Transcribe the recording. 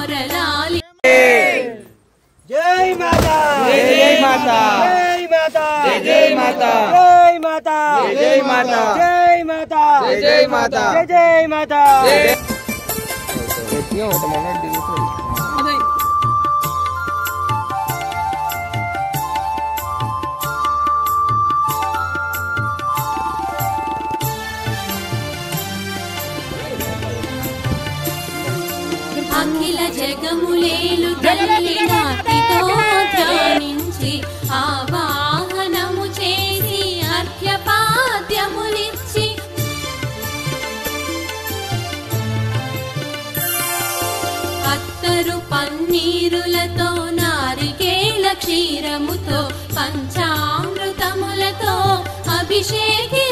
మురళాలి జై మాతా జై మాతా జై మాతా జై మాతా జై మాతా జై మాతా జై మాతా జై మాతా జై జై మాతా అఖిల జగములేలు తల్లి నాటితో ధ్యానించి ఆవాహనము చేసి అర్ఘ్యపాద్యములిచ్చి అత్తరు పన్నీరులతో నారికేళ క్షీరముతో పంచామృతములతో అభిషేకి